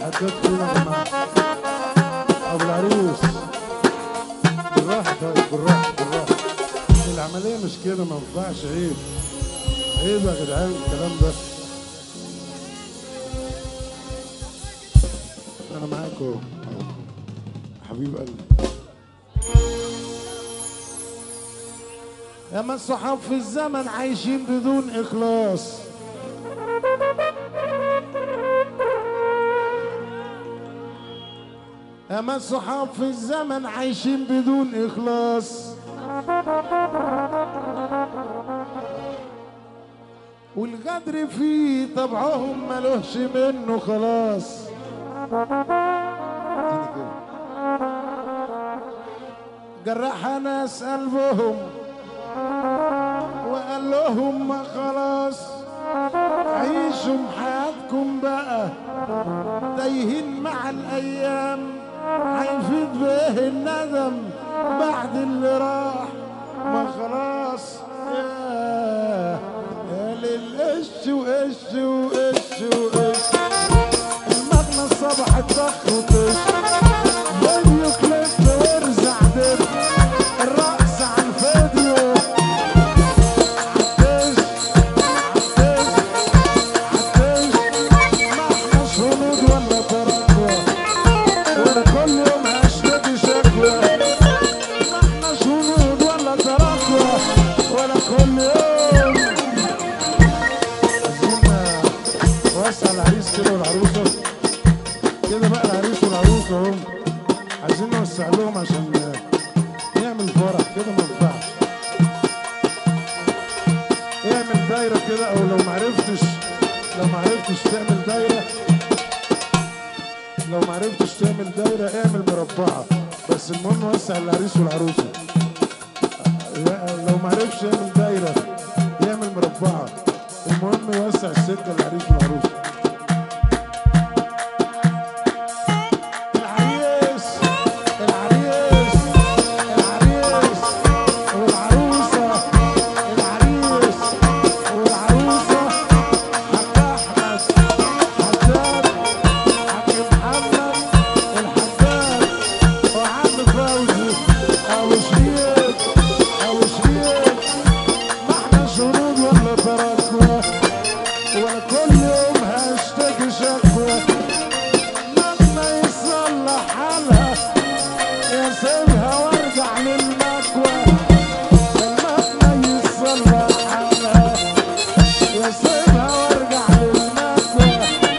الحداد فين يا جماعه ابو العروس بالراحه طيب بالراحه بالراحه العمليه مش كده ما ينفعش عيب عيب يا جدعان الكلام ده انا معاكم أهو. حبيب قلبي ياما الصحاب في الزمن عايشين بدون اخلاص ياما الصحاب في الزمن عايشين بدون اخلاص والغدر فيه طبعهم ملوش منه خلاص اديني كده. جرح ناس قلبهم وقال لهم ما خلاص عيشوا حياتكم بقى تايهين مع الايام هيفيد به الندم بعد اللي راح ما خلاص يا يا للقش وقش وقش وقش المغنى الصبح اتضخ وطش فيديو كليب وارزع دب الرقص على الفيديو عالدش عالدش عالدش ما احناش هنود ولا تراكوة ولا كل يوم هاشتكي شكوى ما احناش هنود ولا تراكوة ولا كل يوم عايزين واسع العريس كده والعروسة كده بقى العريس والعروسة اهم عايزين نوسع لهم عشان نعمل فرح كده ما ينفعش اعمل دايرة كده او لو معرفتش لو معرفتش تعمل دايرة لو معرفتش تعمل دايرة اعمل مربعة بس المهم وسع العريس والعروسة لو معرفش يعمل دايرة يعمل مربعة المهم يوسع السكة للعريس والعروسة العريس العريس العريس والعروسة العريس والعروسة حاج أحمد حداد حاج محمد الحداد وعم فوزي أبو شريك أبو شريك ما احنا شرود ولا تراكوة ولا كل يوم هاشتكي شكوى لما يصلح حالها يسيبها وارجع للمكوى لما يصلح حالها يسيبها وارجع للمكوى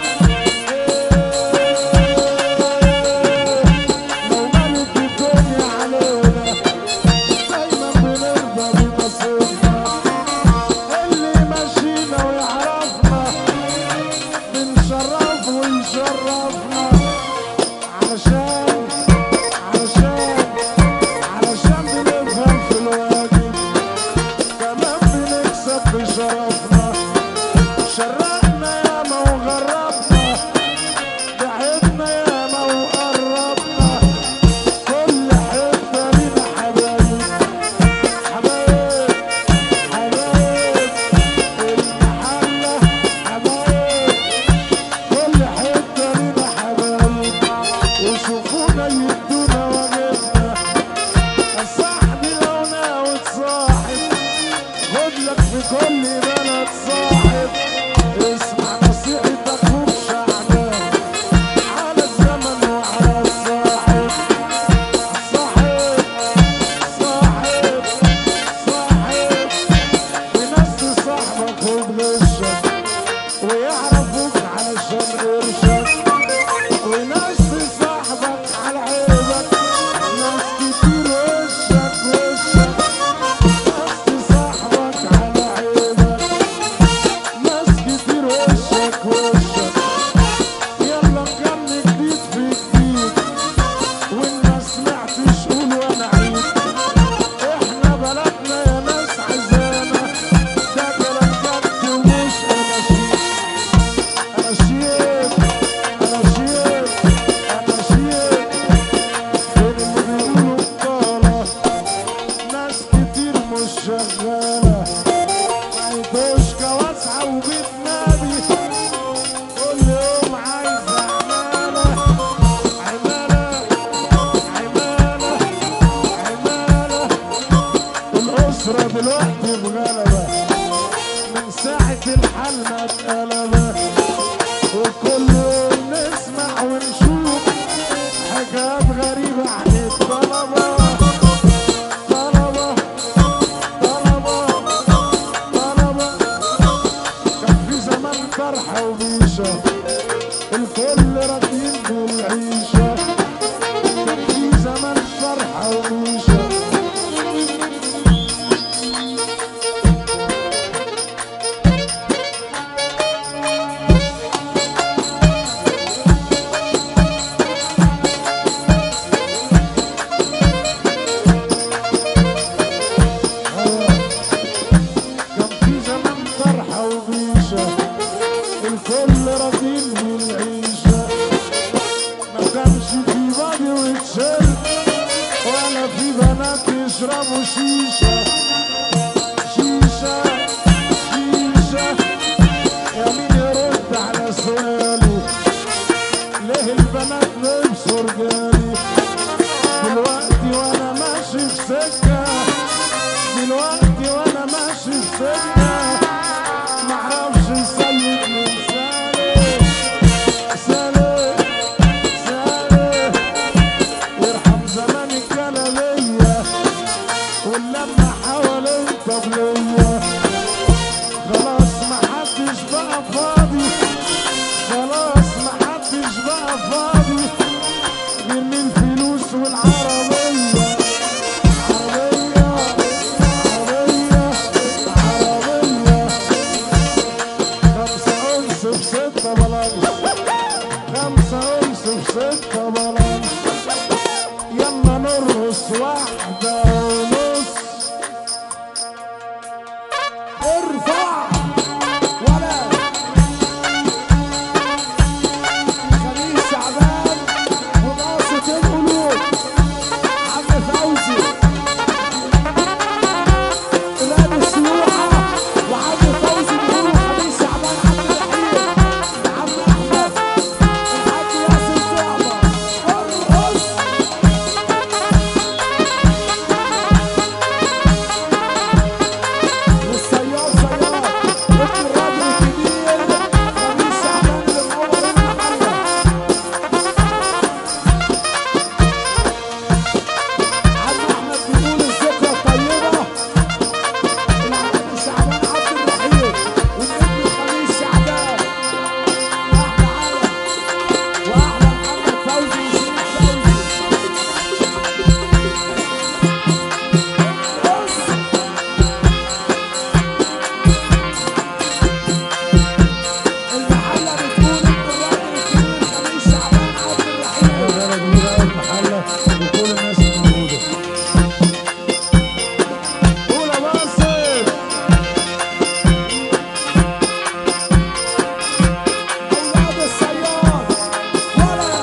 لو ملك الدنيا علينا دايما بنرضى بنصيبنا اللي ماشينا ويعرفنا بنشرف ويشرفنا علشان علشان علشان بنفهم في الواجب كمان بنكسب بشرفنا شرقنا ياما وغربنا بعدنا ياما وقربنا كل حتة لينا حبايب حبايب حبايب المحلة حبايب كل حتة لينا حبايب وشوفونا يدونا واجبنا صاحبي لو ناوي تصاحب خد لك في كل بلد صاحب اسمع نصيحة اخوك شعبان على الزمن وعلى الصاحب صاحب صاحب صاحب وناس صاحبك وبغشك ويعرفوك علشان قرشك وناس صاحبك على عيبك ناس كتير وشك وشك ناس صاحبك على عيبك ناس كتير وشك وشك يلا نكمل جديد في جديد والناس سمعتش قول وانا عيد احنا بلدنا يا ناس عزانة ده كلام جد ومش اناشيد اناشيد اناشيد اناشيد فين اللي بيقولوا بطالة ناس كتير مش شغالة عيدوشكا واسعة وبتنادي كل يوم عايزة عمالة احنا دلوقتي بغلبة من ساعة الحل ما اتقلبة وكل يوم نسمع ونشوف حاجات غريبة عن الطلبة طلبة طلبة طلبة كان في زمان فرحة وبيشة الكل راضيين بالعيشة كان في زمان فرحة وبيشة كان في زمان فرحة وبيشة الكل راضين بالعيشة ما كانش في بادي وتشل ولا في بنات يشربوا شيشة شيشة شيشة يا مين يرد على سؤالي ليه البنات لبسوا رجالي دلوقتي وانا ماشي في سكه دلوقتي وانا ماشي في سكه معرفش السيد من سالك سالك سالك يرحم زمان الجلالية واللمة حوالين طبلية خلاص محدش بقى فاضي خلاص محدش بقى فاضي من الفلوس والعربية عربية عربية عربية خمسة أنس بستة بلانس خمسة أنس بستة بلانس يلا نرقص واحدة ونص ارفع ولا خليل شعبان وناصة القلوب عم فوزي ولاد السيوحة وعم فوزي بيقولوا خليل شعبان عبد الرحيم عم احمد الحاج ياسر طعمة ارقص والسيار سيار ابن الراجل الكبير خميس شعبان اللي منور المحلة عم احمد بيقول الذكرى الطيبة العم شعبان عبد الرحيم والابن خميس شعبان احلى عالم واحلى محمد فوزي وشريف فوزي المحلة بتقول ابن الراجل الكبير خميس شعبان عبد الرحيم أنا كبيرة أوي المحلة وكل الناس موجودة قول يا باسل أولاد السيار ولا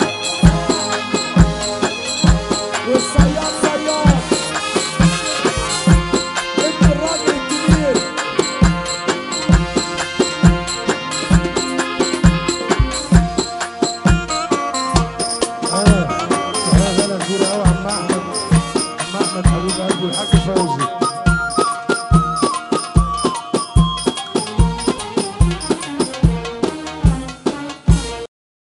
والسيار سيار ابن الراجل الكبير اه اه غلا كبيرة أوي عم أحمد عم أحمد حبيب قلبي الحاج فوزي